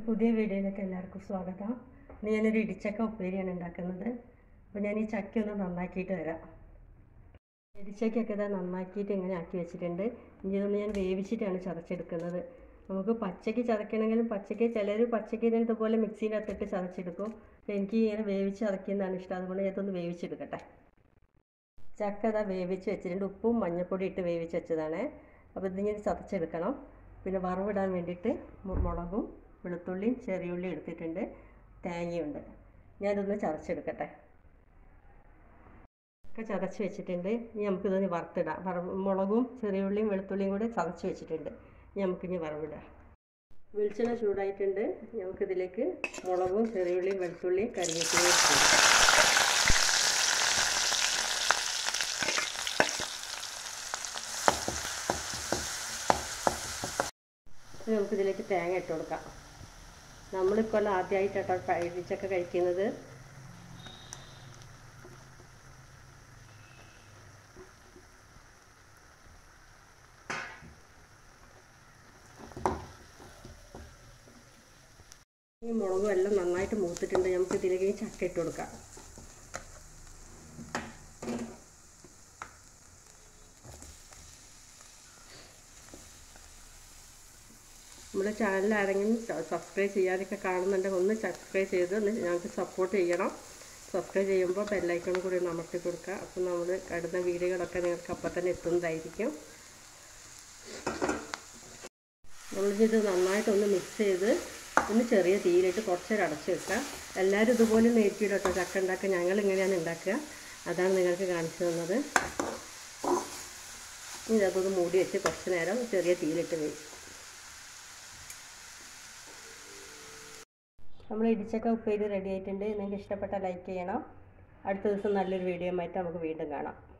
പുതിയ വീഡിയോയിലേക്ക് എല്ലാവർക്കും സ്വാഗതം ഇന്ന് ഞാനൊരു ഇടിച്ചക്ക ഉപ്പേരിയാണ് ഉണ്ടാക്കുന്നത് അപ്പോൾ ഞാൻ ഈ ചക്ക ഒന്ന് നന്നാക്കിയിട്ട് വരാം ഇടിച്ചക്കയൊക്കെ ഇതാ നന്നാക്കിയിട്ട് ഇങ്ങനെ ആക്കി വെച്ചിട്ടുണ്ട് ഇനി ഇതൊന്ന് ഞാൻ വേവിച്ചിട്ടാണ് ചതച്ചെടുക്കുന്നത് നമുക്ക് പച്ചയ്ക്ക് ചതക്കണമെങ്കിലും പച്ചയ്ക്ക് ചിലർ പച്ചയ്ക്ക് ഇതിന് ഇതുപോലെ മിക്സീൻ്റെ അകത്തിട്ട് ചതച്ചെടുക്കും പക്ഷേ എനിക്ക് ഇങ്ങനെ വേവിച്ച് ചതക്കുന്നതാണ് ഇഷ്ടം അതുകൊണ്ട് ഞാൻ ഇതൊന്ന് വേവിച്ചെടുക്കട്ടെ ചക്ക ഇതാ വേവിച്ച് വെച്ചിട്ടുണ്ട് ഉപ്പും മഞ്ഞൾപ്പൊടി ഇട്ട് വേവിച്ച് വെച്ചതാണ് അപ്പോൾ ഇതിങ്ങനെ ചതച്ചെടുക്കണം പിന്നെ വറവിടാൻ വേണ്ടിയിട്ട് മു- മുളകും വെളുത്തുള്ളിയും ചെറിയുള്ളിയും എടുത്തിട്ടുണ്ട് തേങ്ങയുണ്ട് ഞാനിതൊന്ന് ചതച്ചെടുക്കട്ടെ ഒക്കെ ചതച്ച് വെച്ചിട്ടുണ്ട് ഇനി നമുക്കിതൊന്ന് വറുത്തിടാം വറ മുളകും ചെറിയുള്ളിയും വെളുത്തുള്ളിയും കൂടെ ചതച്ച് വെച്ചിട്ടുണ്ട് ഇനി നമുക്കിനി വറവിടാം വെളിച്ചെണ്ണ ചൂടായിട്ടുണ്ട് നമുക്കിതിലേക്ക് മുളകും ചെറിയുള്ളിയും വെളുത്തുള്ളിയും കറിവേപ്പിലയും ഇട്ട് ഇനി നമുക്കിതിലേക്ക് തേങ്ങ ഇട്ട് കൊടുക്കാം നമ്മളിക്കൊല്ലം ആദ്യമായിട്ടാട്ടോ പഴിച്ചൊക്കെ കഴിക്കുന്നത് ഈ മുളകും എല്ലാം നന്നായിട്ട് മൂത്തിട്ടുണ്ട് നമുക്ക് ഇതിലേക്ക് ഈ ചക്ക ഇട്ട് കൊടുക്കാം നമ്മുടെ ചാനൽ ആരെങ്കിലും സബ്സ്ക്രൈബ് ചെയ്യാതൊക്കെ കാണുന്നുണ്ടെങ്കിൽ ഒന്ന് സബ്സ്ക്രൈബ് ചെയ്ത് ഒന്ന് ഞങ്ങൾക്ക് സപ്പോർട്ട് ചെയ്യണം സബ്സ്ക്രൈബ് ചെയ്യുമ്പോൾ ബെല്ലൈക്കൺ കൂടി ഒന്ന് അമർത്തി കൊടുക്കുക അപ്പോൾ നമ്മൾ ഇടുന്ന വീഡിയോകളൊക്കെ നിങ്ങൾക്ക് അപ്പം തന്നെ എത്തുന്നതായിരിക്കും നമ്മളിത് നന്നായിട്ടൊന്ന് മിക്സ് ചെയ്ത് ഒന്ന് ചെറിയ തീയിലിട്ട് കുറച്ച് നേരം അടച്ച് വെക്കുക എല്ലാവരും ഇതുപോലെ നേരിട്ടിട്ട് കേട്ടോ ചക്ക ഉണ്ടാക്കുക ഞങ്ങൾ ഇങ്ങനെയാണ് ഉണ്ടാക്കുക അതാണ് നിങ്ങൾക്ക് കാണിച്ചു തന്നത് ഇനി അതൊന്ന് മൂടി വെച്ച് കുറച്ച് നേരം ചെറിയ തീയിലിട്ട് വേവിക്കും നമ്മൾ ഇടിച്ചക്ക ഉപ്പേരി റെഡി ആയിട്ടുണ്ട് നിങ്ങൾക്ക് ഇഷ്ടപ്പെട്ട ലൈക്ക് ചെയ്യണം അടുത്ത ദിവസം നല്ലൊരു വീഡിയോ ആയിട്ട് നമുക്ക് വീണ്ടും കാണാം